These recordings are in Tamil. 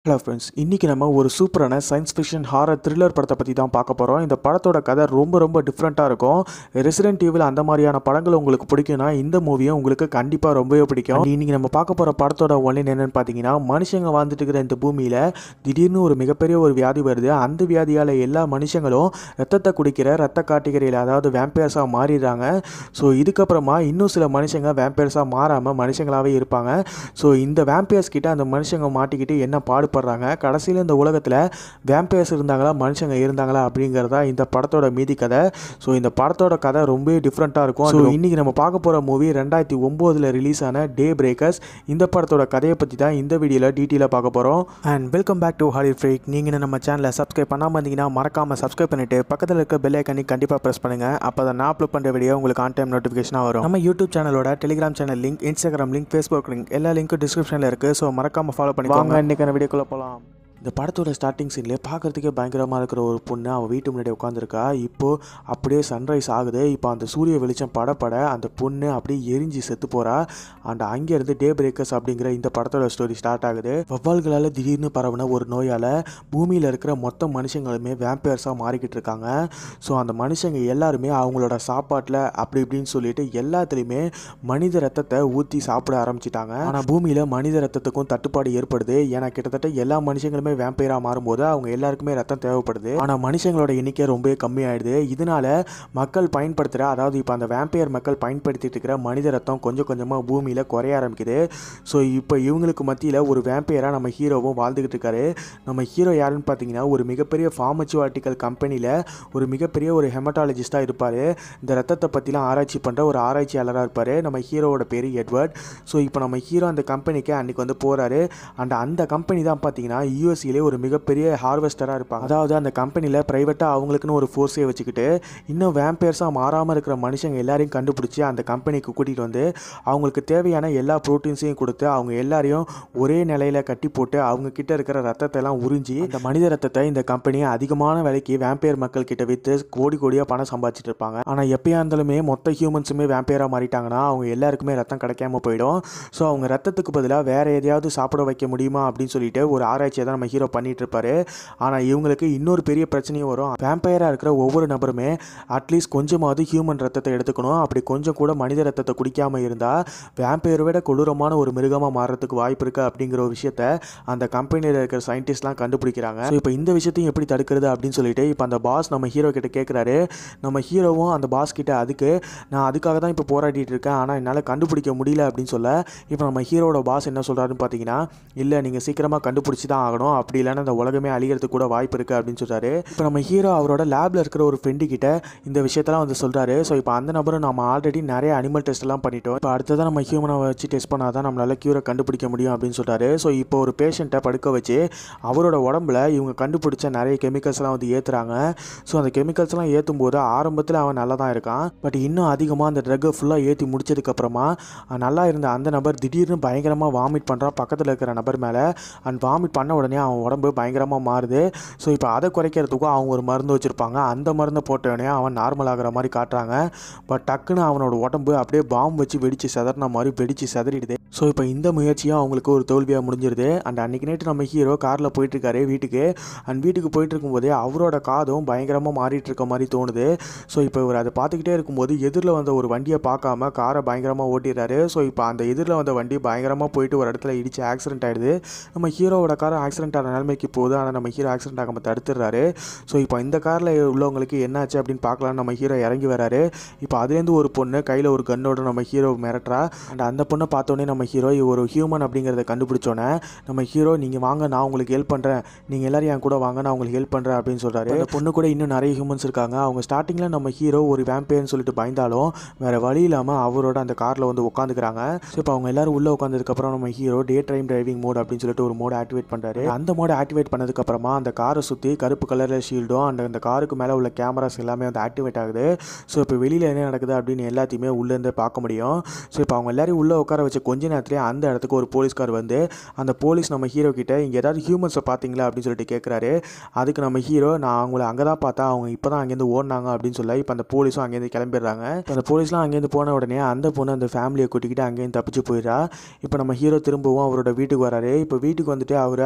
ஹலோ ஃப்ரெண்ட்ஸ் இன்றைக்கி நம்ம ஒரு சூப்பரான சயின்ஸ் ஃபிக்ஷன் ஹாரர் த்ரில்லர் படத்தை பற்றி தான் பார்க்க போகிறோம் இந்த படத்தோட கதை ரொம்ப ரொம்ப டிஃப்ரெண்ட்டாக இருக்கும் ரெசிடென்ட் ஈவில் அந்த மாதிரியான படங்கள் உங்களுக்கு பிடிக்கும்னா இந்த மூவியும் உங்களுக்கு கண்டிப்பாக ரொம்பவே பிடிக்கும் இன்றைக்கி நம்ம பார்க்க போகிற படத்தோட ஒன்லைன் என்னென்னு பார்த்தீங்கன்னா மனுஷங்க வாழ்ந்துட்டு இருக்கிற இந்த பூமியில் திடீர்னு ஒரு மிகப்பெரிய ஒரு வியாதி வருது அந்த வியாதியால் எல்லா மனுஷங்களும் ரத்தத்தை குடிக்கிற ரத்த காட்டிகரையில் அதாவது வேம்பையர்ஸாக மாறிடுறாங்க ஸோ இதுக்கப்புறமா இன்னும் சில மனுஷங்க வேம்பையர்ஸாக மாறாமல் மனுஷங்களாகவே இருப்பாங்க ஸோ இந்த வேம்பையர்ஸ் கிட்ட அந்த மனுஷங்க மாட்டிக்கிட்டு என்ன பாடுபடுறாங்க கடைசியில் இந்த உலகத்தில் வேம்பையர்ஸ் இருந்தாங்களா மனுஷங்க இருந்தாங்களா அப்படிங்கிறதா இந்த படத்தோட மீதி கதை ஸோ இந்த படத்தோட கதை ரொம்பவே டிஃப்ரெண்ட்டாக இருக்கும் ஸோ இன்றைக்கி நம்ம பார்க்க போகிற மூவி ரெண்டாயிரத்தி ஒம்போதில் ரிலீஸ் ஆன டே பிரேக்கர்ஸ் இந்த படத்தோட கதையை பற்றி தான் இந்த வீடியோவில் டீட்டெயிலாக பார்க்க போகிறோம் and welcome back to Hollywood freak நீங்கள் நம்ம சேனலை சப்ஸ்கிரைப் பண்ணாமல் இருந்தீங்கன்னா மறக்காமல் சப்ஸ்கிரைப் பண்ணிட்டு பக்கத்தில் இருக்க பெல் ஐக்கனி கண்டிப்பாக ப்ரெஸ் பண்ணுங்கள் அப்போ தான் நான் அப்லோட் பண்ணுற வீடியோ உங்களுக்கு ஆன் டைம் நோட்டிஃபிகேஷனாக வரும் நம்ம யூடியூப் சேனலோட Telegram channel link Instagram link Facebook link எல்லா லிங்க்கும் டிஸ்கிரிப்ஷனில் இருக்குது ஸோ மறக்காமல் ஃபாலோ பண்ணி வாங்க இன்றைக்கான வீடியோக்குள்ளே போகலாம் இந்த படத்தோட ஸ்டார்டிங் சீன்லேயே பார்க்குறதுக்கே பயங்கரமாக இருக்கிற ஒரு பொண்ணு அவள் வீட்டு முன்னாடி உட்காந்துருக்கா இப்போது அப்படியே சன்ரைஸ் ஆகுது இப்போ அந்த சூரிய வெளிச்சம் படப்பட அந்த பொண்ணு அப்படியே எரிஞ்சு செத்து போகிறா அண்ட் அங்கேருந்து டே பிரேக்கர்ஸ் அப்படிங்கிற இந்த படத்தோட ஸ்டோரி ஸ்டார்ட் ஆகுது வவ்வால்களால் திடீர்னு பரவுன ஒரு நோயால் பூமியில் இருக்கிற மொத்த மனுஷங்களுமே வேம்பையர்ஸாக மாறிக்கிட்டு இருக்காங்க ஸோ அந்த மனுஷங்க எல்லாருமே அவங்களோட சாப்பாட்டில் அப்படி இப்படின்னு சொல்லிட்டு எல்லாத்துலேயுமே மனித ரத்தத்தை ஊற்றி சாப்பிட ஆரம்பிச்சிட்டாங்க ஆனால் பூமியில் மனித ரத்தத்துக்கும் தட்டுப்பாடு ஏற்படுது ஏன்னா கிட்டத்தட்ட எல்லா மனுஷங்களுமே வேம்பையராக மாறும்போது அவங்க எல்லாருக்குமே ரத்தம் தேவைப்படுது ஆனால் மனுஷங்களோட எண்ணிக்கை ரொம்பவே கம்மியாயிடுது இதனால மக்கள் பயன்படுத்துகிற அதாவது இப்போ அந்த வேம்பையர் மக்கள் பயன்படுத்திட்டு இருக்கிற மனித ரத்தம் கொஞ்சம் கொஞ்சமாக பூமியில் குறைய ஆரம்பிக்குது ஸோ இப்போ இவங்களுக்கு மத்தியில் ஒரு வேம்பையராக நம்ம ஹீரோவும் வாழ்ந்துக்கிட்டு இருக்காரு நம்ம ஹீரோ யாருன்னு பார்த்தீங்கன்னா ஒரு மிகப்பெரிய ஃபார்மச்சுவாட்டிக்கல் கம்பெனியில் ஒரு மிகப்பெரிய ஒரு ஹெமட்டாலஜிஸ்ட்டாக இருப்பார் இந்த ரத்தத்தை பற்றிலாம் ஆராய்ச்சி பண்ணுற ஒரு ஆராய்ச்சியாளராக இருப்பார் நம்ம ஹீரோவோட பேர் எட்வர்ட் ஸோ இப்போ நம்ம ஹீரோ அந்த கம்பெனிக்கு அன்றைக்கி வந்து போகிறாரு அண்ட் அந்த கம்பெனி தான் பார்த்தீங்கன்னா யூஎஸ்சிலே ஒரு மிகப்பெரிய ஹார்வெஸ்டராக இருப்பாங்க அதாவது அந்த கம்பெனியில் ப்ரைவேட்டாக அவங்களுக்குன்னு ஒரு ஃபோர்ஸே வச்சுக்கிட்டு இன்னும் வேம்பையர்ஸாக மாறாமல் இருக்கிற மனுஷங்க எல்லாரையும் கண்டுபிடிச்சி அந்த கம்பெனிக்கு கூட்டிகிட்டு வந்து அவங்களுக்கு தேவையான எல்லா ப்ரோட்டீன்ஸையும் கொடுத்து அவங்க எல்லாரையும் ஒரே நிலையில் கட்டி போட்டு அவங்க கிட்ட இருக்கிற ரத்தத்தை எல்லாம் உறிஞ்சி அந்த மனித ரத்தத்தை இந்த கம்பெனியை அதிகமான விலைக்கு வேம்பையர் மக்கள் கிட்ட விற்று கோடி கோடியாக பணம் சம்பாதிச்சிட்டு இருப்பாங்க ஆனால் எப்பயா இருந்தாலுமே மொத்த ஹியூமன்ஸுமே வேம்பையராக மாறிட்டாங்கன்னா அவங்க எல்லாருக்குமே ரத்தம் கிடைக்காம போயிடும் ஸோ அவங்க ரத்தத்துக்கு பதிலாக வேற எதையாவது சாப்பிட வைக்க முடியுமா அப்படின்னு சொல்லிட்டு ஒரு ஆராய்ச்சியை தான் நம்ம ஹீரோ பண்ணிட்டு இருப்பாரு ஆனால் இவங்களுக்கு இன்னொரு பெரிய பிரச்சனையும் வரும் வேம்பையராக இருக்கிற ஒவ்வொரு நபருமே அட்லீஸ்ட் கொஞ்சமாவது ஹியூமன் ரத்தத்தை எடுத்துக்கணும் அப்படி கொஞ்சம் கூட மனித ரத்தத்தை குடிக்காம இருந்தால் வேம்பையரை விட கொடூரமான ஒரு மிருகமாக மாறுறதுக்கு வாய்ப்பு இருக்குது அப்படிங்கிற ஒரு விஷயத்த அந்த கம்பெனியில் இருக்கிற சயின்டிஸ்ட்லாம் கண்டுபிடிக்கிறாங்க ஸோ இப்போ இந்த விஷயத்தையும் எப்படி தடுக்கிறது அப்படின்னு சொல்லிட்டு இப்போ அந்த பாஸ் நம்ம ஹீரோ கிட்ட கேட்குறாரு நம்ம ஹீரோவும் அந்த பாஸ் கிட்ட அதுக்கு நான் அதுக்காக தான் இப்போ போராடிட்டு இருக்கேன் ஆனால் என்னால் கண்டுபிடிக்க முடியல அப்படின்னு சொல்ல இப்போ நம்ம ஹீரோட பாஸ் என்ன சொல்கிறாருன்னு பார்த்தீங்கன்னா இல்லை நீங்கள் சீக்கிரமாக கண்டுபிடிச்சி தான் ஆகணும் அப்படி இல்லைன்னா அந்த உலகமே அழிகிறதுக்கு கூட வாய்ப்பு இருக்குது அப்படின்னு சொல்கிறாரு இப்போ நம்ம ஹீரோ அவரோட லேபில் இருக்கிற ஒரு ஃப்ரெண்டு கிட்ட இந்த விஷயத்தெல்லாம் வந்து சொல்கிறாரு ஸோ இப்போ அந்த நபரும் நம்ம ஆல்ரெடி நிறைய அனிமல் டெஸ்ட்லாம் பண்ணிட்டோம் இப்போ அடுத்ததான் நம்ம ஹியூமனை வச்சு டெஸ்ட் பண்ணால் தான் நம்மளால் க்யூரை கண்டுபிடிக்க முடியும் அப்படின்னு சொல்கிறாரு ஸோ இப்போ ஒரு பேஷண்ட்டை படுக்க வச்சு அவரோட உடம்புல இவங்க கண்டுபிடிச்ச நிறைய கெமிக்கல்ஸ்லாம் வந்து ஏற்றுறாங்க ஸோ அந்த கெமிக்கல்ஸ்லாம் ஏற்றும் போது ஆரம்பத்தில் அவன் நல்லா தான் இருக்கான் பட் இன்னும் அதிகமாக அந்த ட்ரக்கை ஃபுல்லாக ஏற்றி முடிச்சதுக்கப்புறமா நல்லா இருந்த அந்த நபர் திடீர்னு பயங்கரமாக வாமிட் பண்ணுறான் பக்கத்தில் இருக்கிற நபர் மேலே அண்ட் வாமிட் பண்ண உடனே அவன் உடம்பு பயங்கரமாக மாறுது ஸோ இப்போ அதை குறைக்கிறதுக்கும் அவங்க ஒரு மருந்து வச்சுருப்பாங்க அந்த மருந்தை போட்ட உடனே அவன் நார்மல் ஆகிற மாதிரி காட்டுறாங்க பட் டக்குன்னு அவனோட உடம்பு அப்படியே பாம்பு வச்சு வெடித்து செதறின மாதிரி வெடித்து செதறிடுது ஸோ இப்போ இந்த முயற்சியும் அவங்களுக்கு ஒரு தோல்வியாக முடிஞ்சிருது அண்ட் அன்றைக்கி நைட்டு நம்ம ஹீரோ காரில் போயிட்டுருக்காரு வீட்டுக்கு அண்ட் வீட்டுக்கு போயிட்டு இருக்கும்போதே அவரோட காதும் பயங்கரமாக மாறிட்டு இருக்க மாதிரி தோணுது ஸோ இப்போ இவர் அதை பார்த்துக்கிட்டே இருக்கும்போது எதிரில் வந்த ஒரு வண்டியை பார்க்காம காரை பயங்கரமாக ஓட்டிடுறாரு ஸோ இப்போ அந்த எதிரில் வந்த வண்டி பயங்கரமாக போயிட்டு ஒரு இடத்துல இடிச்சு ஆக்சிடென்ட் ஆகிடுது நம்ம ஹீரோவோட கார் ஆக்சிடென்ட் ஆன நிலைமைக்கு போகுது ஆனால் நம்ம ஹீரோ ஆக்சிடென்ட் ஆகாமல் தடுத்துடுறாரு ஸோ இப்போ இந்த காரில் உள்ளவங்களுக்கு என்னாச்சு அப்படின்னு பார்க்கலான்னு நம்ம ஹீரோ இறங்கி வராரு இப்போ அதுலேருந்து ஒரு பொண்ணு கையில் ஒரு கன்னோட நம்ம ஹீரோ மிரட்டுறா அண்ட் அந்த பொண்ணை பார்த்தோன்னே நம்ம ஹீரோ ஒரு ஹியூமன் அப்படிங்கிறத கண்டுபிடிச்சோன்னே நம்ம ஹீரோ நீங்கள் வாங்க நான் உங்களுக்கு ஹெல்ப் பண்ணுறேன் நீங்கள் எல்லாரும் என் கூட வாங்க நான் உங்களுக்கு ஹெல்ப் பண்ணுறேன் அப்படின்னு சொல்கிறாரு அந்த பொண்ணு கூட இன்னும் நிறைய ஹியூமன்ஸ் இருக்காங்க அவங்க ஸ்டார்டிங்கில் நம்ம ஹீரோ ஒரு வேம்பேன்னு சொல்லிட்டு பயந்தாலும் வேறு வழி இல்லாமல் அவரோட அந்த காரில் வந்து உட்காந்துக்கிறாங்க ஸோ இப்போ அவங்க எல்லாரும் உள்ளே உட்காந்ததுக்கப்புறம் நம்ம hero day time driving mode அப்படின்னு சொல்லிட்டு ஒரு மோட் ஆக்டிவேட் பண்ணுறாரு அந்த மோட் ஆக்டிவேட் பண்ணதுக்கப்புறமா அந்த காரை சுற்றி கருப்பு கலரில் ஷீல்டும் அந்த அந்த காருக்கு மேலே உள்ள கேமராஸ் எல்லாமே வந்து ஆக்டிவேட் ஆகுது ஸோ இப்போ வெளியில் என்ன நடக்குது அப்படின்னு எல்லாத்தையுமே உள்ளேருந்து பார்க்க முடியும் ஸோ இப்போ அவங்க எல்லாரையும் உள்ளே உட்கார வச்ச கொஞ்ச நேரத்துலேயே அந்த இடத்துக்கு ஒரு போலீஸ்கார் வந்து அந்த போலீஸ் நம்ம ஹீரோ கிட்ட இங்கே ஏதாவது ஹியூமன்ஸை பார்த்தீங்களா அப்படின்னு சொல்லிட்டு கேட்குறாரு அதுக்கு நம்ம ஹீரோ நான் அவங்கள அங்கே தான் பார்த்தா அவங்க இப்போ தான் அங்கேருந்து ஓடினாங்க அப்படின்னு சொல்ல இப்போ அந்த போலீஸும் அங்கேருந்து கிளம்பிடுறாங்க இப்போ அந்த போலீஸ்லாம் அங்கேருந்து போன உடனே அந்த பொண்ணு அந்த ஃபேமிலியை கூட்டிக்கிட்டு அங்கேருந்து தப்பிச்சு போயிடா இப்போ நம்ம ஹீரோ திரும்பவும் அவரோட வீட்டுக்கு வராரு இப்போ வீட்டுக்கு வந்துட்டு அவர் அவரோட வேலையை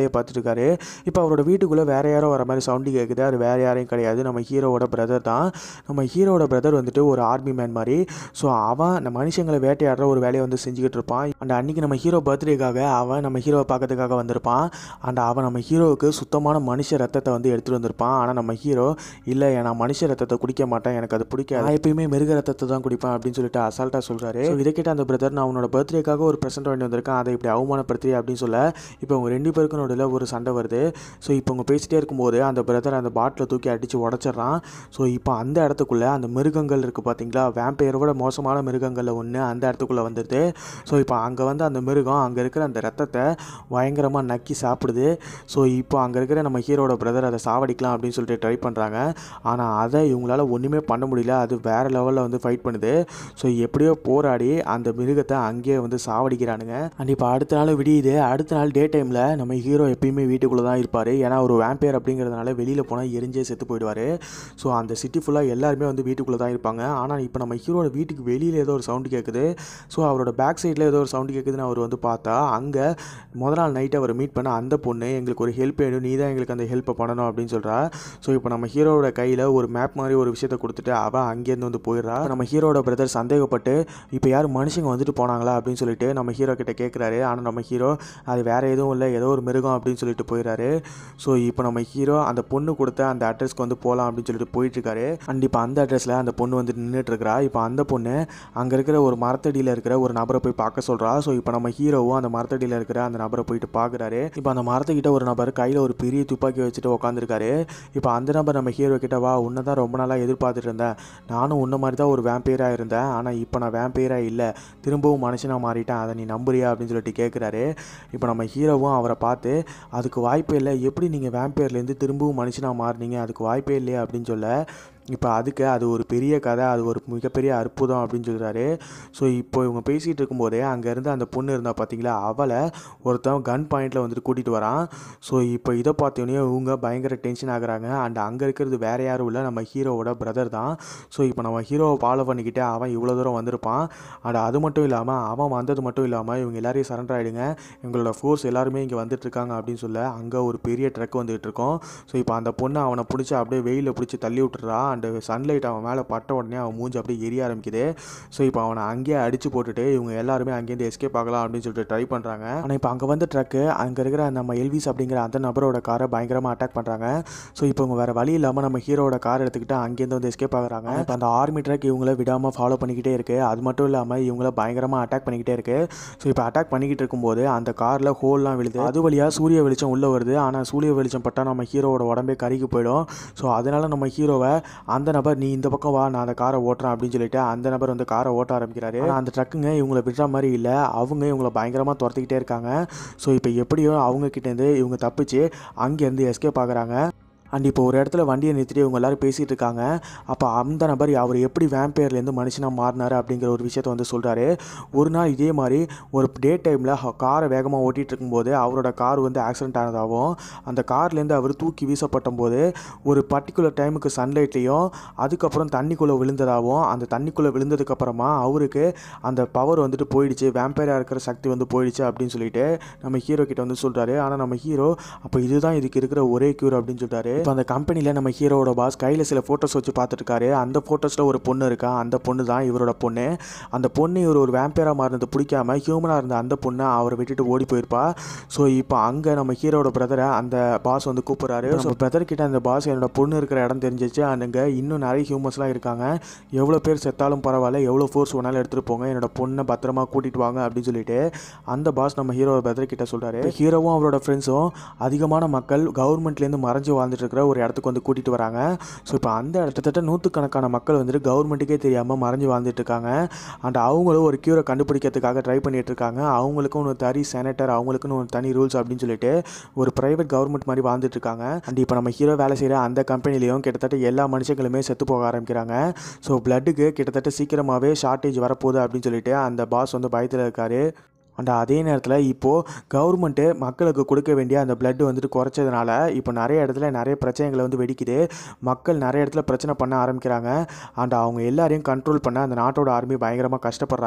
வேலையை பார்த்துட்டு இருக்காரு இப்போ அவரோட வீட்டுக்குள்ளே வேற யாரோ வர மாதிரி சவுண்டு கேட்குது அது வேற யாரையும் கிடையாது நம்ம ஹீரோவோட பிரதர் தான் நம்ம ஹீரோவோட பிரதர் வந்துட்டு ஒரு ஆர்மி மேன் மாதிரி ஸோ அவன் நம்ம மனுஷங்களை வேட்டையாடுற ஒரு வேலையை வந்து செஞ்சுக்கிட்டு இருப்பான் அண்ட் அன்றைக்கி நம்ம ஹீரோ பர்த்டேக்காக அவன் நம்ம ஹீரோவை பார்க்கறதுக்காக வந்திருப்பான் அண்ட் அவன் நம்ம ஹீரோவுக்கு சுத்தமான மனுஷ ரத்தத்தை வந்து எடுத்துகிட்டு வந்திருப்பான் ஆனால் நம்ம ஹீரோ இல்லை நான் மனுஷ ரத்தத்தை குடிக்க மாட்டேன் எனக்கு அது பிடிக்காது நான் எப்பயுமே மிருக ரத்தத்தை தான் குடிப்பேன் அப்படின்னு சொல்லிட்டு அசால்ட்டாக சொல்கிறாரு ஸோ இதை கேட்ட அந்த பிரதர் நான் உன்னோட பர்த்டேக்காக ஒரு ப்ரெசென்ட் வாங்கி வந்திருக்கேன் அதை இப்படி அவமானப்படுத்தி அப்படின்னு சொல்ல இப்போ உங்க ரெண்டு பேருக்கும் நடுவில் ஒரு சண்டை வருது ஸோ இப்போ உங்க பேசிட்டே இருக்கும்போது அந்த பிரதர் அந்த பாட்டிலை தூக்கி அடித்து உடச்சிட்றான் ஸோ இப்போ அந்த இடத்துக்குள்ளே அந்த மிருகங்கள் இருக்குது பார்த்தீங்களா வேம்பையரோட மோசமான மிருகங்களில் ஒன்று அந்த இடத்துக்குள்ளே வந்துடுது ஸோ இப்போ அங்கே வந்து அந்த மிருகம் அங்கே இருக்கிற அந்த ரத்தத்தை பயங்கரமாக நக்கி சாப்பிடுது ஸோ இப்போ அங்கே இருக்கிற நம்ம ஹீரோட பிரதர் அதை சாவடிக்கலாம் அப்படின்னு சொல்லிட்டு ட்ரை பண்ணுறாங்க ஆனால் அதை இவங்களால ஒன்றுமே பண்ண முடியல அது வேறு லெவலில் வந்து ஃபைட் பண்ணுது ஸோ எப்படியோ போராடி அந்த மிருகத்தை அங்கேயே வந்து சாவடிக்கிறானுங்க அண்ட் இப்போ அடுத்த நாள் விடியுது அடுத்த நாள் டே டைமில் நம்ம ஹீரோ எப்பயுமே வீட்டுக்குள்ளே தான் இருப்பார் ஏன்னா ஒரு வேம்பையர் அப்படிங்கிறதுனால வெளியில் போனால் எரிஞ்சே செத்து போயிடுவார் ஸோ அந்த சிட்டி ஃபுல்லாக எல்லாருமே வந்து வீட்டுக்குள்ளே தான் இருப்பாங்க ஆனால் இப்போ நம்ம ஹீரோட வீட்டுக்கு வெளியில் ஏதோ ஒரு சவுண்டு கேட்குது ஸோ அவரோட பேக் சைடில் ஏதோ ஒரு சவுண்டு கேட்குதுன்னு அவர் வந்து பார்த்தா அங்கே முத நாள் நைட்டு அவர் மீட் பண்ண அந்த பொண்ணு எங்களுக்கு ஒரு ஹெல்ப் வேணும் நீ தான் எங்களுக்கு அந்த ஹெல்ப்பை பண்ணணும் அப்படின்னு சொல்கிறா ஸோ இப்போ நம்ம ஹீரோவோட கையில் ஒரு மேப் மாதிரி ஒரு விஷயத்தை கொடுத்துட்டு அவள் அங்கேருந்து வந்து போயிடுறா நம்ம ஹீரோட பிரதர் சந்தேகப்பட்டு இப்போ யார் மனுஷங்க வந்துட்டு போனாங்களா அப்படின்னு சொல்லிட்டு நம்ம ஹீரோ கிட்ட கேட்குறாரு ஆனால் நம்ம ஹீரோ அது வேறு எதுவும் இல்லை ஏதோ ஒரு மிருகம் அப்படின்னு சொல்லிட்டு போயிடுறாரு ஸோ இப்போ நம்ம ஹீரோ அந்த பொண்ணு கொடுத்த அந்த அட்ரஸ்க்கு வந்து போகலாம் அப்படின்னு சொல்லிட்டு போயிட்டுருக்காரு அண்ட் இப்போ அந்த அட்ரஸில் அந்த பொண்ணு வந்து நின்றுட்டு இருக்கிறா இப்போ அந்த பொண்ணு அங்கே இருக்கிற ஒரு மரத்தடியில் இருக்கிற ஒரு நபரை போய் பார்க்க சொல்கிறா ஸோ இப்போ நம்ம ஹீரோவும் அந்த மரத்தடியில் இருக்கிற அந்த நபரை போயிட்டு பார்க்குறாரு இப்போ அந்த மரத்துக்கிட்ட ஒரு நபர் கையில் ஒரு பெரிய துப்பாக்கி வச்சுட்டு உட்காந்துருக்காரு இப்போ அந்த நபர் நம்ம ஹீரோ கிட்ட வா உன்னை தான் ரொம்ப நாளாக எதிர்பார்த்துட்டு இருந்தேன் நானும் உன்ன மாதிரி தான் ஒரு வேம்பையராக இருந்தேன் ஆனால் இப்போ நான் வேம்பையராக இல்லை திரும்பவும் மனுஷனாக மாறிட்டேன் அதை நீ நம்புறியா அப்படின்னு சொல்லிட்டு கேட்குறாரு இப்போ நம்ம ஹீரோவும் அவரை பார்த்து அதுக்கு வாய்ப்பே இல்லை எப்படி நீங்கள் வேம்பையர்லேருந்து திரும்பவும் மனுஷனாக மாறினீங்க அதுக்கு வாய்ப்பே இல்லையா அப்படின்னு சொல்ல இப்போ அதுக்கு அது ஒரு பெரிய கதை அது ஒரு மிகப்பெரிய அற்புதம் அப்படின்னு சொல்கிறாரு ஸோ இப்போ இவங்க பேசிகிட்டு இருக்கும்போதே அங்கேருந்து அந்த பொண்ணு இருந்தால் பார்த்தீங்களா அவளை ஒருத்தன் கன் பாயிண்டில் வந்துட்டு கூட்டிகிட்டு வரான் ஸோ இப்போ இதை பார்த்தோன்னே இவங்க பயங்கர டென்ஷன் ஆகுறாங்க அண்ட் அங்கே இருக்கிறது வேற யாரும் இல்லை நம்ம ஹீரோவோட பிரதர் தான் ஸோ இப்போ நம்ம ஹீரோவை ஃபாலோ பண்ணிக்கிட்டு அவன் இவ்வளோ தூரம் வந்திருப்பான் அண்ட் அது மட்டும் இல்லாமல் அவன் வந்தது மட்டும் இல்லாமல் இவங்க எல்லாரையும் சரண்டர் ஆகிடுங்க எங்களோட ஃபோர்ஸ் எல்லாருமே இங்கே வந்துட்டு இருக்காங்க அப்படின்னு சொல்ல அங்கே ஒரு பெரிய ட்ரக் வந்துகிட்டு இருக்கோம் ஸோ இப்போ அந்த பொண்ணை அவனை பிடிச்சி அப்படியே வெயிலில் பிடிச்சி தள்ளி விட்டுறா அண்ட் சன்லைட் அவன் மேலே பட்ட உடனே அவன் மூஞ்சி அப்படியே எரிய ஆரம்பிக்குது ஸோ இப்போ அவனை அங்கேயே அடிச்சு போட்டுட்டு இவங்க எல்லாருமே அங்கேருந்து எஸ்கேப் ஆகலாம் அப்படின்னு சொல்லிட்டு ட்ரை பண்ணுறாங்க ஆனால் இப்போ அங்கே வந்து ட்ரக்கு அங்கே இருக்கிற நம்ம எல்விஸ் அப்படிங்கிற அந்த நபரோட காரை பயங்கரமாக அட்டாக் பண்ணுறாங்க ஸோ இப்போ இவங்க வேறு வழி இல்லாமல் நம்ம ஹீரோட கார் எடுத்துக்கிட்டு அங்கேருந்து வந்து எஸ்கேப் ஆகுறாங்க இப்போ அந்த ஆர்மி ட்ரக் இவங்கள விடாமல் ஃபாலோ பண்ணிக்கிட்டே இருக்கு அது மட்டும் இல்லாமல் இவங்கள பயங்கரமாக அட்டாக் பண்ணிக்கிட்டே இருக்கு ஸோ இப்போ அட்டாக் பண்ணிக்கிட்டு இருக்கும்போது அந்த காரில் ஹோல்லாம் விழுது அது வழியாக சூரிய வெளிச்சம் உள்ளே வருது ஆனால் சூரிய வெளிச்சம் பட்டால் நம்ம ஹீரோவோட உடம்பே கருகி போயிடும் ஸோ அதனால நம்ம ஹீரோவை அந்த நபர் நீ இந்த பக்கம் வா நான் அந்த காரை ஓட்டுறேன் அப்படின்னு சொல்லிட்டு அந்த நபர் வந்து காரை ஓட்ட ஆரம்பிக்கிறாரு ஆனா அந்த ட்ரக்குங்க இவங்களை விடுற மாதிரி இல்லை அவங்க இவங்களை பயங்கரமாக துரத்திக்கிட்டே இருக்காங்க ஸோ இப்போ எப்படியோ அவங்க கிட்டேருந்து இவங்க தப்பிச்சு அங்கேருந்து எஸ்கேப் ஆகுறாங்க அண்ட் இப்போ ஒரு இடத்துல வண்டியை நிறுத்திட்டு இவங்க எல்லாரும் பேசிகிட்டு இருக்காங்க அப்போ அந்த நபர் அவர் எப்படி வேம்பையர்லேருந்து மனுஷனாக மாறினார் அப்படிங்கிற ஒரு விஷயத்த வந்து சொல்கிறாரு ஒரு நாள் இதே மாதிரி ஒரு டே டைமில் காரை வேகமாக ஓட்டிகிட்டு இருக்கும்போது அவரோட கார் வந்து ஆக்சிடென்ட் ஆனதாகவும் அந்த கார்லேருந்து அவர் தூக்கி வீசப்பட்ட போது ஒரு பர்டிகுலர் டைமுக்கு சன்லைட்லேயும் அதுக்கப்புறம் தண்ணிக்குள்ளே விழுந்ததாகவும் அந்த தண்ணிக்குள்ளே விழுந்ததுக்கப்புறமா அவருக்கு அந்த பவர் வந்துட்டு போயிடுச்சு வேம்பையராக இருக்கிற சக்தி வந்து போயிடுச்சு அப்படின்னு சொல்லிட்டு நம்ம ஹீரோ கிட்ட வந்து சொல்கிறாரு ஆனால் நம்ம ஹீரோ அப்போ இதுதான் இதுக்கு இருக்கிற ஒரே க்யூர் அப்படின்னு சொல்கிறாரு இப்போ அந்த கம்பெனியில் நம்ம ஹீரோவோட பாஸ் கையில் சில ஃபோட்டோஸ் வச்சு பார்த்துட்டு இருக்காரு அந்த ஃபோட்டோஸில் ஒரு பொண்ணு இருக்கா அந்த பொண்ணு தான் இவரோட பொண்ணு அந்த பொண்ணு இவர் ஒரு வேம்பேராக மாறினது பிடிக்காம ஹியூமனாக இருந்த அந்த பொண்ணை அவரை விட்டுட்டு ஓடி போயிருப்பா ஸோ இப்போ அங்கே நம்ம ஹீரோட பிரதரை அந்த பாஸ் வந்து கூப்பிட்றாரு ஸோ பிரதர் கிட்ட அந்த பாஸ் என்னோட பொண்ணு இருக்கிற இடம் தெரிஞ்சிச்சு அங்கே இன்னும் நிறைய ஹியூமன்ஸ்லாம் இருக்காங்க எவ்வளோ பேர் செத்தாலும் பரவாயில்ல எவ்வளோ ஃபோர்ஸ் வேணாலும் எடுத்துகிட்டு போங்க என்னோட பொண்ணை பத்திரமா கூட்டிட்டு வாங்க அப்படின்னு சொல்லிட்டு அந்த பாஸ் நம்ம ஹீரோ பிரதர் கிட்ட சொல்கிறாரு ஹீரோவும் அவரோட ஃப்ரெண்ட்ஸும் அதிகமான மக்கள் கவர்மெண்ட்லேருந்து மறைஞ்சு வாழ்ந்துட்டு இருக்கிற ஒரு இடத்துக்கு வந்து கூட்டிகிட்டு வராங்க ஸோ இப்போ அந்த கிட்டத்தட்ட நூற்றுக்கணக்கான மக்கள் வந்துட்டு கவர்மெண்ட்டுக்கே தெரியாமல் மறைஞ்சு வாழ்ந்துட்டு இருக்காங்க அண்ட் அவங்களும் ஒரு க்யூரை கண்டுபிடிக்கிறதுக்காக ட்ரை பண்ணிட்டு இருக்காங்க அவங்களுக்கும் ஒரு தனி செனட்டர் அவங்களுக்குன்னு ஒரு தனி ரூல்ஸ் அப்படின்னு சொல்லிட்டு ஒரு ப்ரைவேட் கவர்மெண்ட் மாதிரி வாழ்ந்துட்டு இருக்காங்க அண்ட் இப்போ நம்ம ஹீரோ வேலை செய்கிற அந்த கம்பெனிலையும் கிட்டத்தட்ட எல்லா மனுஷங்களுமே செத்து போக ஆரம்பிக்கிறாங்க ஸோ பிளட்டுக்கு கிட்டத்தட்ட சீக்கிரமாகவே ஷார்ட்டேஜ் வரப்போகுது அப்படின்னு சொல்லிட்டு அந்த பாஸ் வந்து பயத்தில் இருக்காரு அண்ட் அதே நேரத்தில் இப்போது கவர்மெண்ட்டு மக்களுக்கு கொடுக்க வேண்டிய அந்த blood வந்துட்டு குறைச்சதுனால இப்போ நிறைய இடத்துல நிறைய பிரச்சனைகளை வந்து வெடிக்குது மக்கள் நிறைய இடத்துல பிரச்சனை பண்ண ஆரம்பிக்கிறாங்க அண்ட் அவங்க எல்லாரையும் கண்ட்ரோல் பண்ண அந்த நாட்டோட ஆர்மி பயங்கரமாக கஷ்டப்படுறாங்க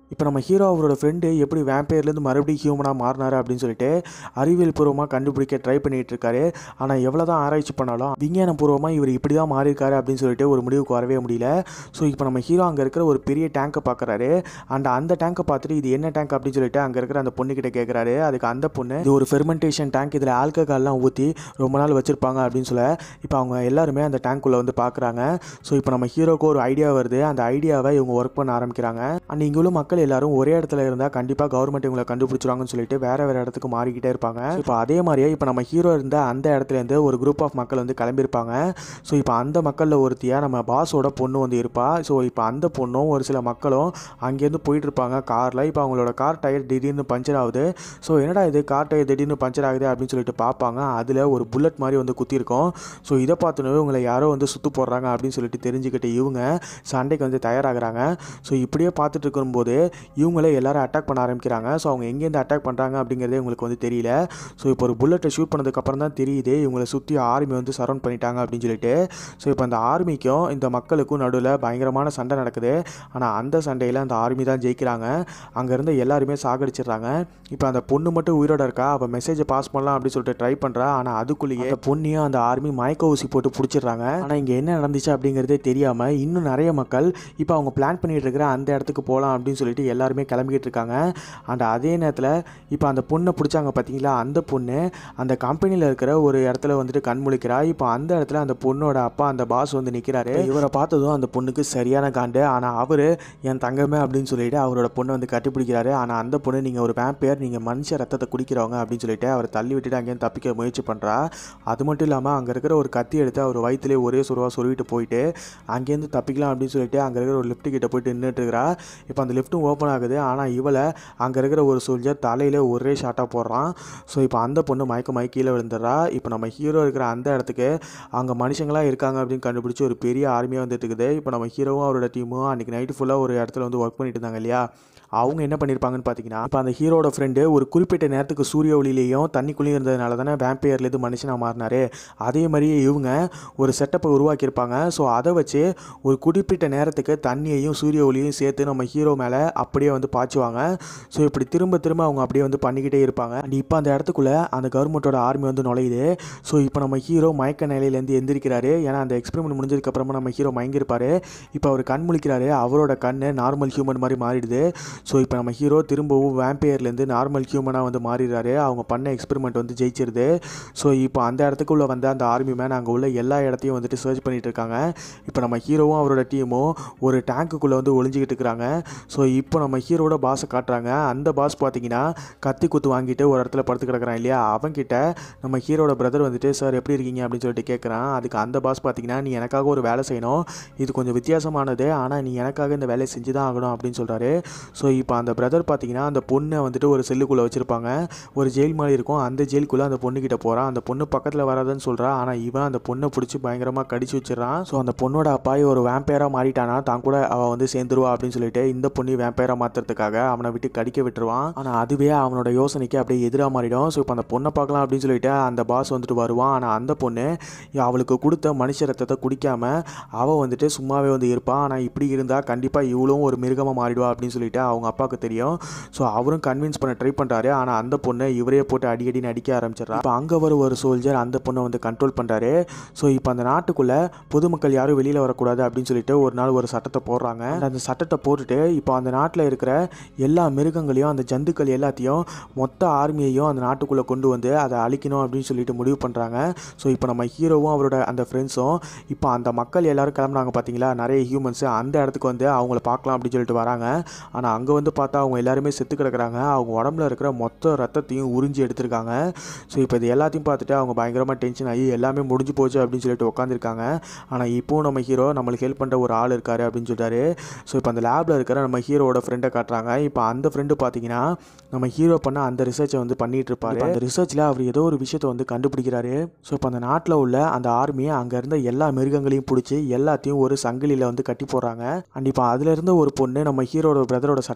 இப்போ நம்ம ஹீரோ அவரோட ஃப்ரெண்டு எப்படி வேம்பையர்லேருந்து மறுபடியும் ஹியூமனாக மாறினாரு அப்படின்னு சொல்லிட்டு அறிவியல் பூர்வமாக கண்டுபிடிக்க ட்ரை பண்ணிட்டு இருக்காரு ஆனால் எவ்வளோ தான் ஆராய்ச்சி பண்ணாலும் விஞ்ஞான பூர்வமாக இவர் இப்படி தான் மாறியிருக்காரு அப்படின்னு சொல்லிட்டு ஒரு முடிவுக்கு வரவே முடியல ஸோ இப்போ நம்ம ஹீரோ அங்கே இருக்கிற ஒரு பெரிய டேங்கை பார்க்குறாரு அண்ட் அந்த டேங்கை பார்த்துட்டு இது என்ன டேங்க் அப்படின்னு சொல்லிட்டு அங்கே இருக்கிற அந்த பொண்ணுக்கிட்ட கேட்குறாரு அதுக்கு அந்த பொண்ணு இது ஒரு ஃபெர்மெண்டேஷன் டேங்க் இதில் ஆல்கஹால்லாம் ஊற்றி ரொம்ப நாள் வச்சுருப்பாங்க அப்படின்னு சொல்ல இப்போ அவங்க எல்லாருமே அந்த டேங்க்குள்ளே வந்து பார்க்குறாங்க ஸோ இப்போ நம்ம ஹீரோக்கு ஒரு ஐடியா வருது அந்த ஐடியாவை இவங்க ஒர்க் பண்ண ஆரம்பிக்கிறாங்க அண்ட் இங்கே உள்ள மக்கள் எல்லாரும் ஒரே இடத்துல இருந்தால் கண்டிப்பாக கவர்மெண்ட் இவங்களை கண்டுபிடிச்சிருவாங்கன்னு சொல்லிட்டு வேற வேற இடத்துக்கு மாறிக்கிட்டே இருப்பாங்க இப்போ அதே மாதிரியே இப்போ நம்ம ஹீரோ இருந்த அந்த இடத்துலேருந்து ஒரு குரூப் ஆஃப் மக்கள் வந்து கிளம்பியிருப்பாங்க ஸோ இப்போ அந்த மக்களில் ஒருத்தியாக நம்ம பாஸோட பொண்ணு வந்து இருப்பா ஸோ இப்போ அந்த பொண்ணும் ஒரு சில மக்களும் அங்கேருந்து போயிட்டு இருப்பாங்க காரில் இப்போ அவங்களோட கார் டயர் திடீர்னு பஞ்சர் ஆகுது ஸோ என்னடா இது கார் டயர் திடீர்னு பஞ்சர் ஆகுது அப்படின்னு சொல்லிட்டு பார்ப்பாங்க அதில் ஒரு புல்லட் மாதிரி வந்து குத்திருக்கும் ஸோ இதை பார்த்தோன்னே இவங்களை யாரோ வந்து சுத்து போடுறாங்க அப்படின்னு சொல்லிட்டு தெரிஞ்சுக்கிட்டு இவங்க சண்டைக்கு வந்து தயாராகிறாங்க ஸோ இப்படியே பார்த்துட்டு இருக்கும்போது இவங்களே எல்லாரும் அட்டாக் பண்ண ஆரம்பிக்கிறாங்க ஸோ அவங்க எங்கேருந்து அட்டாக் பண்ணுறாங்க அப்படிங்கிறதே இவங்களுக்கு வந்து தெரியல ஸோ இப்போ ஒரு புல்லட்டை ஷூட் பண்ணதுக்கப்புறம் தான் தெரியுது இவங்களை சுற்றி ஆர்மி வந்து சரௌண்ட் பண்ணிட்டாங்க அப்படின்னு சொல்லிட்டு ஸோ இப்போ அந்த ஆர்மிக்கும் இந்த மக்களுக்கும் நடுவில் பயங்கரமான சண்டை நடக்குது ஆனால் அந்த சண்டையில் அந்த ஆர்மி தான் ஜெயிக்கிறாங்க அங்கே இருந்த எல்லாருமே சாகடிச்சிடுறாங்க இப்போ அந்த பொண்ணு மட்டும் உயிரோட இருக்கா அவள் மெசேஜை பாஸ் பண்ணலாம் அப்படின்னு சொல்லிட்டு ட்ரை பண்ணுறா ஆனால் அதுக்குள்ளேயே அந்த பொண்ணையும் அந்த ஆர்மி மயக்க ஊசி போட்டு பிடிச்சிடுறாங்க ஆனால் இங்கே என்ன நடந்துச்சு அப்படிங்கிறதே தெரியாமல் இன்னும் நிறைய மக்கள் இப்போ அவங்க பிளான் பண்ணிட்டு இருக்கிற அந்த இடத்துக்கு போகலாம் அப்படின்னு சொல்லிட்டு எல்லாருமே கிளம்பிக்கிட்டு இருக்காங்க அண்ட் அதே நேரத்தில் இப்போ அந்த பொண்ணை பிடிச்சாங்க பார்த்தீங்களா அந்த பொண்ணு அந்த கம்பெனியில் இருக்கிற ஒரு இடத்துல வந்துட்டு கண் முழிக்கிறா இப்போ அந்த இடத்துல அந்த பொண்ணோட அப்பா அந்த பாஸ் வந்து நிற்கிறாரு இவரை பார்த்ததும் அந்த பொண்ணுக்கு சரியான காண்டு ஆனால் அவர் என் தங்கமே அப்படின்னு சொல்லிட்டு அவரோட பொண்ணை வந்து கட்டிப்பிடிக்கிறாரு ஆனால் அந்த பொண்ணு நீங்கள் ஒரு வேம்பையர் நீங்கள் மனுஷ ரத்தத்தை குடிக்கிறவங்க அப்படின்னு சொல்லிட்டு அவரை தள்ளி விட்டுட்டு அங்கேயும் தப்பிக்க முயற்சி பண்ணுறா அது மட்டும் இல்லாமல் அங்கே இருக்கிற ஒரு கத்தி எடுத்து அவர் வயிற்றுலேயே ஒரே சுருவா சொருவிட்டு போயிட்டு அங்கேருந்து தப்பிக்கலாம் அப்படின்னு சொல்லிட்டு அங்கே இருக்கிற ஒரு லிஃப்ட் கிட்ட போயிட்டு நின்றுட்டு இருக்கிறா இப்போ அந்த லிஃப்ட்டும் ஓப்பன் ஆகுது ஆனால் இவளை அங்கே இருக்கிற ஒரு சோல்ஜர் தலையில் ஒரே ஷாட்டாக போடுறான் ஸோ இப்போ அந்த பொண்ணு மயக்க மயக்க கீழே விழுந்துடுறா இப்போ நம்ம ஹீரோ இருக்கிற அந்த இடத்துக்கு அங்கே மனுஷங்களாம் இருக்காங்க அப்படின்னு கண்டுபிடிச்சி ஒரு பெரிய ஆர்மியாக வந்துட்டு இருக்குது இப்போ நம்ம ஹீரோவும் அவரோட டீமும் அன்றைக்கி நைட்டு ஃபுல்லாக ஒரு இடத்துல வந்து ஒர்க் பண்ணிட்டு இருந்தாங்க இல்லையா அவங்க என்ன பண்ணியிருப்பாங்கன்னு பார்த்தீங்கன்னா இப்போ அந்த ஹீரோட ஃப்ரெண்டு ஒரு குறிப்பிட்ட நேரத்துக்கு சூரிய ஒளியிலையும் தண்ணிக்குள்ளேயும் இருந்ததுனால தானே வேம்பையர்லேருந்து மனுஷனாக மாறினாரு அதே மாதிரியே இவங்க ஒரு செட்டப்பை உருவாக்கியிருப்பாங்க ஸோ அதை வச்சு ஒரு குறிப்பிட்ட நேரத்துக்கு தண்ணியையும் சூரிய ஒளியையும் சேர்த்து நம்ம ஹீரோ மேலே அப்படியே வந்து பாய்ச்சுவாங்க ஸோ இப்படி திரும்ப திரும்ப அவங்க அப்படியே வந்து பண்ணிக்கிட்டே இருப்பாங்க அண்ட் இப்போ அந்த இடத்துக்குள்ளே அந்த கவர்மெண்ட்டோட ஆர்மி வந்து நுழையுது ஸோ இப்போ நம்ம ஹீரோ மயக்க நிலையிலேருந்து எந்திரிக்கிறாரு ஏன்னா அந்த எக்ஸ்பெரிமெண்ட் முடிஞ்சதுக்கப்புறமா நம்ம ஹீரோ மயங்கிருப்பாரு இப்போ அவர் கண் முழிக்கிறாரு அவரோட கண் நார்மல் ஹியூமன் மாதிரி மாறிடுது ஸோ இப்போ நம்ம ஹீரோ திரும்பவும் வேம்பையர்லேருந்து நார்மல் ஹியூமனாக வந்து மாறிடுறாரு அவங்க பண்ண எக்ஸ்பெரிமெண்ட் வந்து ஜெயிச்சிருது ஸோ இப்போ அந்த இடத்துக்குள்ளே வந்த அந்த ஆர்மி மேன் அங்கே உள்ள எல்லா இடத்தையும் வந்துட்டு சர்ச் பண்ணிட்டு இருக்காங்க இப்போ நம்ம ஹீரோவும் அவரோட டீமும் ஒரு டேங்க்குள்ளே வந்து ஒளிஞ்சிக்கிட்டு இருக்கிறாங்க ஸோ இப்போ நம்ம ஹீரோட பாஸை காட்டுறாங்க அந்த பாஸ் பார்த்தீங்கன்னா கத்தி குத்து வாங்கிட்டு ஒரு இடத்துல படுத்து கிடக்குறான் இல்லையா அவன்கிட்ட நம்ம ஹீரோட பிரதர் வந்துட்டு சார் எப்படி இருக்கீங்க அப்படின்னு சொல்லிட்டு கேட்குறான் அதுக்கு அந்த பாஸ் பார்த்தீங்கன்னா நீ எனக்காக ஒரு வேலை செய்யணும் இது கொஞ்சம் வித்தியாசமானது ஆனால் நீ எனக்காக இந்த வேலையை செஞ்சு தான் ஆகணும் அப்படின்னு சொல்கிறாரு ஸோ இப்போ அந்த பிரதர் பார்த்தீங்கன்னா அந்த பொண்ணை வந்துட்டு ஒரு செல்லுக்குள்ளே வச்சுருப்பாங்க ஒரு ஜெயில் மாதிரி இருக்கும் அந்த ஜெயிலுக்குள்ளே அந்த பொண்ணுக்கிட்ட போகிறான் அந்த பொண்ணு பக்கத்தில் வராதுன்னு சொல்கிறா ஆனால் இவன் அந்த பொண்ணை பிடிச்சி பயங்கரமாக கடிச்சு வச்சிடறான் ஸோ அந்த பொண்ணோட அப்பாய் ஒரு வேம்பையராக மாறிட்டானா தான் கூட அவள் வந்து சேர்ந்துருவா அப்படின்னு சொல்லிட்டு இந்த பொண்ணு வேம்பையராக மாற்றுறதுக்காக அவனை விட்டு கடிக்க விட்டுருவான் ஆனால் அதுவே அவனோட யோசனைக்கு அப்படியே எதிராக மாறிடும் ஸோ இப்போ அந்த பொண்ணை பார்க்கலாம் அப்படின்னு சொல்லிட்டு அந்த பாஸ் வந்துட்டு வருவான் ஆனால் அந்த பொண்ணு அவளுக்கு கொடுத்த மனுஷ ரத்தத்தை குடிக்காம அவள் வந்துட்டு சும்மாவே வந்து இருப்பான் ஆனால் இப்படி இருந்தால் கண்டிப்பாக இவளும் ஒரு மிருகமாக மாறிடுவா அப்படின்னு சொல்லிட்டு அவங்க அப்பாவுக்கு தெரியும் ஸோ அவரும் கன்வின்ஸ் பண்ண ட்ரை பண்ணுறாரு ஆனால் அந்த பொண்ணை இவரே போட்டு அடி அடின்னு அடிக்க ஆரம்பிச்சிடறா இப்போ அங்கே வர ஒரு சோல்ஜர் அந்த பொண்ணை வந்து கண்ட்ரோல் பண்ணுறாரு ஸோ இப்போ அந்த நாட்டுக்குள்ளே பொதுமக்கள் யாரும் வெளியில் வரக்கூடாது அப்படின்னு சொல்லிட்டு ஒரு நாள் ஒரு சட்டத்தை போடுறாங்க அந்த சட்டத்தை போட்டுட்டு இப்போ அந்த நாட்டில் இருக்கிற எல்லா மிருகங்களையும் அந்த ஜந்துக்கள் எல்லாத்தையும் மொத்த ஆர்மியையும் அந்த நாட்டுக்குள்ளே கொண்டு வந்து அதை அழிக்கணும் அப்படின்னு சொல்லிட்டு முடிவு பண்ணுறாங்க ஸோ இப்போ நம்ம ஹீரோவும் அவரோட அந்த ஃப்ரெண்ட்ஸும் இப்போ அந்த மக்கள் எல்லாரும் கிளம்புனாங்க பார்த்தீங்களா நிறைய ஹியூமன்ஸ் அந்த இடத்துக்கு வந்து அவங்கள பார்க்கலாம் அப்படின்னு சொல்லிட்டு வராங்க ஆனால் அங்கே வந்து பார்த்தா அவங்க எல்லாருமே செத்து கிடக்குறாங்க அவங்க உடம்புல இருக்கிற மொத்த ரத்தத்தையும் உறிஞ்சி எடுத்திருக்காங்க ஸோ இப்போ இது எல்லாத்தையும் பார்த்துட்டு அவங்க பயங்கரமாக டென்ஷன் ஆகி எல்லாமே முடிஞ்சு போச்சு அப்படின்னு சொல்லிட்டு உட்காந்துருக்காங்க ஆனால் இப்போவும் நம்ம ஹீரோ நம்மளுக்கு ஹெல்ப் பண்ணுற ஒரு ஆள் இருக்காரு அப்படின்னு சொல்லிட்டாரு ஸோ இப்போ அந்த லேபில் இருக்கிற நம்ம ஹீரோவோட ஃப்ரெண்டை காட்டுறாங்க இப்போ அந்த ஃப்ரெண்டு பார்த்தீங்கன்னா நம்ம ஹீரோ பண்ண அந்த ரிசர்ச்சை வந்து பண்ணிட்டு இருப்பாரு அந்த ரிசர்ச்சில் அவர் ஏதோ ஒரு விஷயத்தை வந்து கண்டுபிடிக்கிறாரு ஸோ இப்போ அந்த நாட்டில் உள்ள அந்த ஆர்மியை அங்கே இருந்த எல்லா மிருகங்களையும் பிடிச்சி எல்லாத்தையும் ஒரு சங்கிலியில் வந்து கட்டி போடுறாங்க அண்ட் இப்போ அதுல இருந்த ஒரு பொண்ணு நம்ம ஹீரோட பிரதரோட சட்டை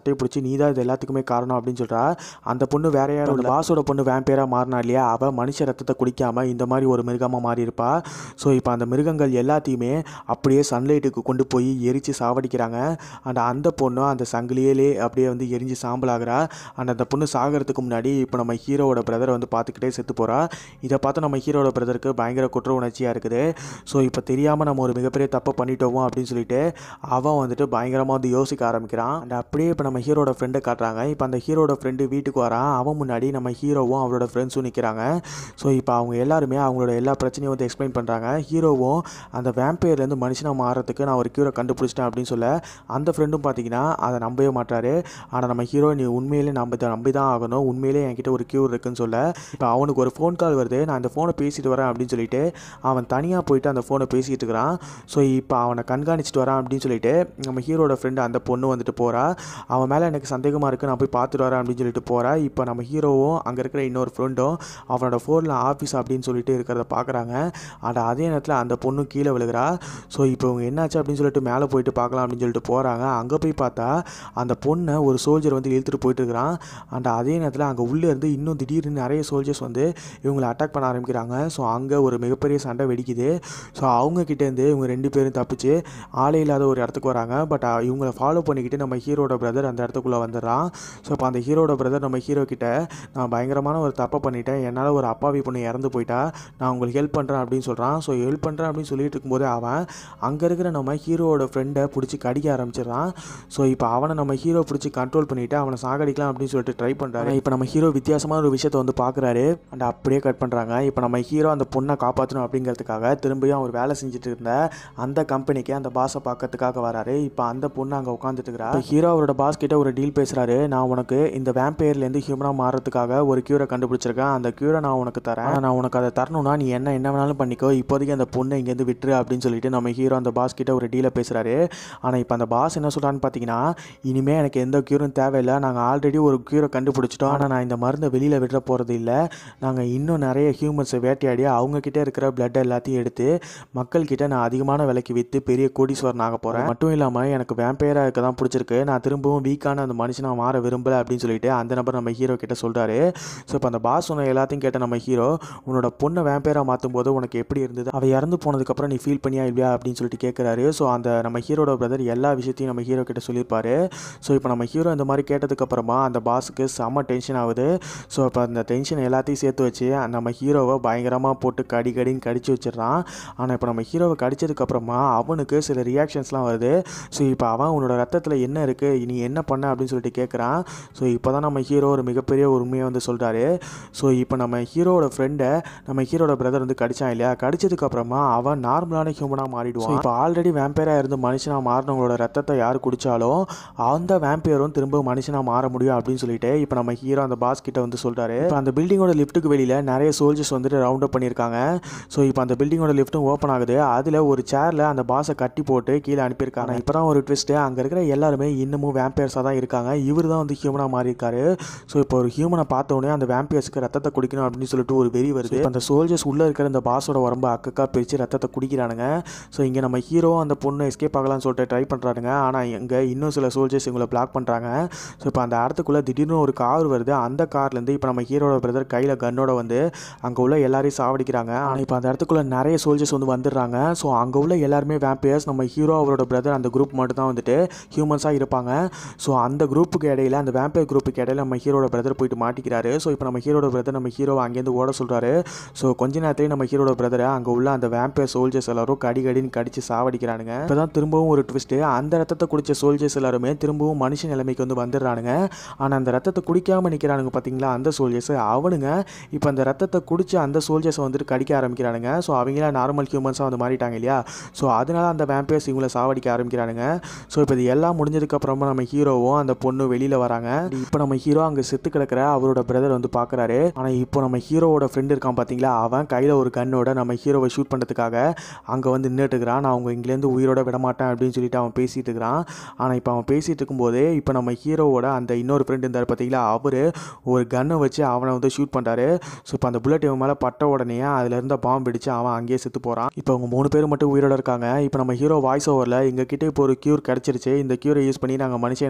சட்டையை பிடிச்சி நீ தான் இது எல்லாத்துக்குமே காரணம் அப்படின்னு சொல்கிறா அந்த பொண்ணு வேற யாரும் இல்லை பாஸோட பொண்ணு வேம்பேராக மாறினா இல்லையா அவள் மனுஷ ரத்தத்தை குடிக்காமல் இந்த மாதிரி ஒரு மிருகமாக மாறி இருப்பா ஸோ இப்போ அந்த மிருகங்கள் எல்லாத்தையுமே அப்படியே சன்லைட்டுக்கு கொண்டு போய் எரித்து சாவடிக்கிறாங்க அண்ட் அந்த பொண்ணும் அந்த சங்கிலியிலே அப்படியே வந்து எரிஞ்சு சாம்பலாகிறா அண்ட் அந்த பொண்ணு சாகிறதுக்கு முன்னாடி இப்போ நம்ம ஹீரோவோட பிரதரை வந்து பார்த்துக்கிட்டே செத்து போகிறா இதை பார்த்து நம்ம ஹீரோட பிரதருக்கு பயங்கர குற்ற உணர்ச்சியாக இருக்குது ஸோ இப்போ தெரியாமல் நம்ம ஒரு மிகப்பெரிய தப்பை பண்ணிட்டோமோ அப்படின்னு சொல்லிட்டு அவன் வந்துட்டு பயங்கரமாக வந்து யோசிக்க ஆரம்பிக்கிறான் அண்ட் அப்படியே இப்போ நம்ம ஹீரோட ஃப்ரெண்டை காட்டுறாங்க இப்போ அந்த ஹீரோட ஃப்ரெண்டு வீட்டுக்கு வரான் அவன் முன்னாடி நம்ம ஹீரோவும் அவரோட ஃப்ரெண்ட்ஸும் நிற்கிறாங்க ஸோ இப்போ அவங்க எல்லாருமே அவங்களோட எல்லா பிரச்சனையும் வந்து எக்ஸ்பிளைன் பண்ணுறாங்க ஹீரோவும் அந்த வேம்பையர்லேருந்து மனுஷனாக மாறத்துக்கு நான் ஒரு க்யூரை கண்டுபிடிச்சிட்டேன் அப்படின்னு சொல்ல அந்த ஃப்ரெண்டும் பார்த்தீங்கன்னா அதை நம்பவே மாட்டாரு ஆனால் நம்ம ஹீரோ நீ உண்மையிலே நம்ப நம்பி தான் ஆகணும் உண்மையிலே என்கிட்ட ஒரு க்யூர் இருக்குன்னு சொல்ல இப்போ அவனுக்கு ஒரு ஃபோன் கால் வருது நான் அந்த ஃபோனை பேசிட்டு வரேன் அப்படின்னு சொல்லிட்டு அவன் தனியாக போயிட்டு அந்த ஃபோனை பேசிகிட்டு இருக்கிறான் ஸோ இப்போ அவனை கண்காணிச்சிட்டு வரான் அப்படின்னு சொல்லிட்டு நம்ம ஹீரோட ஃப்ரெண்டு அந்த பொண்ணு வந்துட்டு போகிறா அவன் மேலே எனக்கு சந்தேகமாக இருக்குது நான் போய் பார்த்துட்டு வரேன் அப்படின்னு சொல்லிட்டு போகிறா இப்போ நம்ம ஹீரோவும் அங்கே இருக்கிற இன்னொரு ஃப்ரெண்டும் அவனோட ஃபோனில் ஆஃபீஸ் அப்படின்னு சொல்லிட்டு இருக்கிறத பார்க்குறாங்க அண்ட் அதே நேரத்தில் அந்த பொண்ணு கீழே விழுகிறா ஸோ இப்போ இவங்க என்னாச்சு அப்படின்னு சொல்லிட்டு மேலே போயிட்டு பார்க்கலாம் அப்படின்னு சொல்லிட்டு போகிறாங்க அங்கே போய் பார்த்தா அந்த பொண்ணை ஒரு சோல்ஜர் வந்து இழுத்துட்டு போயிட்டு இருக்கிறான் அண்ட் அதே நேரத்தில் அங்கே உள்ளே இருந்து இன்னும் திடீர்னு நிறைய சோல்ஜர்ஸ் வந்து இவங்களை அட்டாக் பண்ண ஆரம்பிக்கிறாங்க ஸோ அங்கே ஒரு மிகப்பெரிய சண்டை வெடிக்குது ஸோ அவங்க கிட்டேருந்து இவங்க ரெண்டு பேரும் தப்பிச்சு ஆளே இல்லாத ஒரு இடத்துக்கு வராங்க பட் இவங்களை ஃபாலோ பண்ணிக்கிட்டு நம்ம ஹீரோட பிரதர் அந்த இடத்துக்குள்ளே வந்துடுறான் ஸோ இப்போ அந்த ஹீரோட பிரதர் நம்ம ஹீரோ கிட்ட நான் பயங்கரமான ஒரு தப்பை பண்ணிட்டேன் என்னால் ஒரு அப்பாவி பொண்ணு இறந்து போயிட்டா நான் உங்களுக்கு ஹெல்ப் பண்ணுறேன் அப்படின்னு சொல்கிறான் ஸோ ஹெல்ப் பண்ணுறேன் அப்படின்னு சொல்லிட்டு இருக்கும்போது அவன் அங்கே இருக்கிற நம்ம ஹீரோவோட ஃப்ரெண்டை பிடிச்சி கடிக்க ஆரம்பிச்சிடுறான் ஸோ இப்போ அவனை நம்ம ஹீரோ பிடிச்சி கண்ட்ரோல் பண்ணிவிட்டு அவனை சாகடிக்கலாம் அப்படின்னு சொல்லிட்டு ட்ரை பண்ணுறாரு இப்போ நம்ம ஹீரோ வித்தியாசமான ஒரு விஷயத்தை வந்து பார்க்குறாரு அண்ட் அப்படியே கட் பண்ணுறாங்க இப்போ நம்ம ஹீரோ அந்த பொண்ணை காப்பாற்றணும் அப்படிங்கிறதுக்காக திரும்பியும் அவர் வேலை செஞ்சுட்டு இருந்த அந்த கம்பெனிக்கு அந்த பாஸை பார்க்கறதுக்காக வராரு இப்போ அந்த பொண்ணு அங்கே உட்காந்துட்டு இருக்கிறா ஹீரோ அவரோட பாஸ் கிட்ட ஒரு டீல் பேசுகிறாரு நான் உனக்கு இந்த வேம்பையர்லேருந்து ஹியூமனாக மாறதுக்காக ஒரு க்யூரை கண்டுபிடிச்சிருக்கேன் அந்த க்யூரை நான் உனக்கு தரேன் ஆனா நான் உனக்கு அதை தரணும்னா நீ என்ன என்ன வேணாலும் பண்ணிக்கோ இப்போதைக்கு அந்த பொண்ணை இங்கேருந்து விட்டுரு அப்படின்னு சொல்லிட்டு நம்ம ஹீரோ அந்த பாஸ் கிட்ட ஒரு டீலை பேசுகிறாரு ஆனால் இப்போ அந்த பாஸ் என்ன சொல்கிறான்னு பார்த்தீங்கன்னா இனிமேல் எனக்கு எந்த க்யூரும் தேவையில்லை நாங்கள் ஆல்ரெடி ஒரு க்யூரை கண்டுபிடிச்சிட்டோம் ஆனால் நான் இந்த மருந்தை வெளியில் விட போகிறது இல்லை நாங்கள் இன்னும் நிறைய ஹியூமன்ஸை வேட்டையாடி அவங்கக்கிட்ட இருக்கிற பிளட் எல்லாத்தையும் எடுத்து மக்கள்கிட்ட நான் அதிகமான விலைக்கு விற்று பெரிய கோடீஸ்வரன் ஆக போகிறேன் மட்டும் இல்லாமல் எனக்கு வேம்பையராக இருக்க தான் பிடிச்சிருக்கு நான் திரும்பவும் வீக்கான அந்த மனுஷனாக மாற விரும்பலை அப்படின்னு சொல்லிட்டு அந்த நபர் நம்ம ஹீரோ கிட்ட சொல்கிறாரு ஸோ இப்போ அந்த பாஸ் சொன்ன எல்லாத்தையும் கேட்ட நம்ம ஹீரோ உன்னோட பொண்ணை வேம்பையராக மாற்றும் போது உனக்கு எப்படி இருந்தது அவள் இறந்து போனதுக்கப்புறம் நீ ஃபீல் பண்ணியா இல்லையா அப்படின்னு சொல்லிட்டு கேட்குறாரு ஸோ அந்த நம்ம ஹீரோட பிரதர் எல்லா விஷயத்தையும் நம்ம ஹீரோ கிட்ட சொல்லியிருப்பாரு ஸோ இப்போ நம்ம ஹீரோ இந்த மாதிரி கேட்டதுக்கப்புறமா அந்த பாஸுக்கு செம்ம டென்ஷன் ஆகுது ஸோ இப்போ அந்த டென்ஷன் எல்லாத்தையும் சேர்த்து வச்சு நம்ம ஹீரோவை பயங்கரமாக போட்டு கடி கடின்னு கடிச்சு வச்சிடுறான் ஆனால் இப்போ நம்ம ஹீரோவை கடிச்சதுக்கப்புறமா அவனுக்கு சில ரியாக்ஷன்ஸ்லாம் வருது ஸோ இப்போ அவன் உன்னோட ரத்தத்தில் என்ன இருக்குது நீ என்ன பண்ண அப்படின்னு சொல்லிட்டு கேட்குறான் ஸோ இப்போ தான் நம்ம ஹீரோ ஒரு மிகப்பெரிய ஒரு உண்மையை வந்து சொல்கிறாரு ஸோ இப்போ நம்ம ஹீரோவோட ஃப்ரெண்டை நம்ம ஹீரோட பிரதர் வந்து கடிச்சான் இல்லையா கடிச்சதுக்கப்புறமா அவன் நார்மலான ஹியூமனாக மாறிடுவான் இப்போ ஆல்ரெடி வேம்பையராக இருந்து மனுஷனாக மாறினவங்களோட ரத்தத்தை யார் குடித்தாலும் அந்த வேம்பையரும் திரும்ப மனுஷனாக மாற முடியும் அப்படின்னு சொல்லிட்டு இப்போ நம்ம ஹீரோ அந்த பாஸ் கிட்ட வந்து சொல்கிறாரு இப்போ அந்த பில்டிங்கோட லிஃப்ட்டுக்கு வெளியில் நிறைய சோல்ஜர்ஸ் வந்துட்டு ரவுண்ட் அப் பண்ணியிருக்காங்க ஸோ இப்போ அந்த பில்டிங்கோட லிஃப்ட்டும் ஓப்பன் ஆகுது அதில் ஒரு சேரில் அந்த பாஸை கட்டி போட்டு கீழே அனுப்பியிருக்காங்க இப்போ தான் ஒரு ட்விஸ்ட்டு அங்கே இருக்கிற எல்லாருமே இன்னமும் வேம்பையர்ஸாக தான் இருக்காங்க இவர் தான் வந்து ஹியூமனாக மாறியிருக்காரு ஸோ இப்போ ஒரு ஹியூமனை பார்த்த உடனே அந்த வேம்பையர்ஸ்க்கு ரத்தத்தை குடிக்கணும் அப்படின்னு சொல்லிட்டு ஒரு வெறி வருது இப்ப அந்த சோல்ஜர்ஸ் உள்ளே இருக்கிற இந்த பாஸோட உடம்பு அக்கக்கா பிரித்து ரத்தத்தை குடிக்கிறானுங்க ஸோ இங்கே நம்ம ஹீரோ அந்த பொண்ணு எஸ்கேப் ஆகலாம்னு சொல்லிட்டு ட்ரை பண்ணுறானுங்க ஆனால் இங்கே இன்னும் சில சோல்ஜர்ஸ் இவங்களை பிளாக் பண்ணுறாங்க ஸோ இப்போ அந்த இடத்துக்குள்ளே திடீர்னு ஒரு கார் வருது அந்த கார்லேருந்து இப்போ நம்ம ஹீரோட பிரதர் கையில் கன்னோட வந்து அங்கே உள்ள எல்லாரையும் சாவடிக்கிறாங்க ஆனால் இப்போ அந்த இடத்துக்குள்ள நிறைய சோல்ஜர்ஸ் வந்து வந்துடுறாங்க ஸோ அங்கே உள்ள எல்லாருமே வேம்பையர்ஸ் நம்ம ஹீரோ அவரோட பிரதர் அந்த குரூப் மட்டும் தான் வந்துட்டு ஹியூமன்ஸாக இருப்பாங்க ஸோ அந்த குரூப்புக்கு இடையில அந்த வேம்பையர் குரூப்புக்கு இடையில நம்ம ஹீரோட பிரதர் போயிட்டு மாட்டிக்கிறாரு ஸோ இப்போ நம்ம ஹீரோட பிரதர் நம்ம ஹீரோவை அங்கேருந்து ஓட சொல்கிறாரு ஸோ கொஞ்ச நேரத்துலேயே நம்ம ஹீரோட பிரதரை அங்கே உள்ள அந்த வேம்பையர் சோல்ஜர்ஸ் எல்லாரும் கடி கடின்னு கடிச்சு சாவடிக்கிறானுங்க இப்போ தான் திரும்பவும் ஒரு ட்விஸ்ட்டு அந்த ரத்தத்தை குடிச்ச சோல்ஜர்ஸ் எல்லாருமே திரும்பவும் மனுஷ நிலைமைக்கு வந்து வந்துடுறானுங்க ஆனால் அந்த ரத்தத்தை குடிக்காமல் நிற்கிறானுங்க பார்த்தீங்களா அந்த சோல்ஜர்ஸ் அவனுங்க இப்போ அந்த ரத்தத்தை குடிச்சு அந்த சோல்ஜர்ஸை வந்துட்டு கடிக்க ஆரம்பிக்கிறானுங்க ஸோ அவங்களாம் நார்மல் ஹியூமன்ஸாக வந்து மாறிட்டாங்க இல்லையா ஸோ அதனால அந்த வேம்பையர்ஸ் இவங்கள சாவடிக்க ஆரம்பிக்கிறானுங்க ஸோ இப்போ இது எல்லாம் முடிஞ்சதுக்கப்புறமா நம்ம ஹீரோவும் அந்த பொண்ணு வெளியில் வராங்க இப்போ நம்ம ஹீரோ அங்கே செத்து கிடக்கிற அவரோட பிரதர் வந்து பார்க்குறாரு ஆனால் இப்போ நம்ம ஹீரோவோட ஃப்ரெண்டு இருக்கான் பார்த்தீங்களா அவன் கையில் ஒரு கண்ணோட நம்ம ஹீரோவை ஷூட் பண்ணுறதுக்காக அங்கே வந்து நின்றுட்டு இருக்கிறான் நான் அவங்க இங்கேருந்து உயிரோட விட மாட்டேன் அப்படின்னு சொல்லிட்டு அவன் பேசிகிட்டு இருக்கிறான் ஆனால் இப்போ அவன் பேசிகிட்டு இருக்கும்போதே இப்போ நம்ம ஹீரோவோட அந்த இன்னொரு ஃப்ரெண்டு இருந்தார் பார்த்தீங்களா அவர் ஒரு கன்னை வச்சு அவனை வந்து ஷூட் பண்ணுறாரு ஸோ இப்போ அந்த புல்லட் இவன் மேலே பட்ட உடனே அதில் இருந்த பாம்பு பிடிச்சு அவன் அங்கேயே செத்து போகிறான் இப்போ அவங்க மூணு பேர் மட்டும் உயிரோட இருக்காங்க இப்போ நம்ம ஹீரோ வாய்ஸ் ஓவரில் எங்கள் கிட்ட இப்போ ஒரு க்யூர் கிடச்சிருச்சு இந்த க்யூரை யூஸ் பண்ணி நாங்கள் மனுஷன்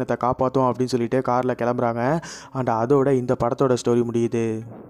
சூரியனத்தை காப்பாற்றும் அப்படின்னு சொல்லிட்டு காரில் கிளம்புறாங்க அண்ட் அதோட இந்த படத்தோட ஸ்டோரி முடியுது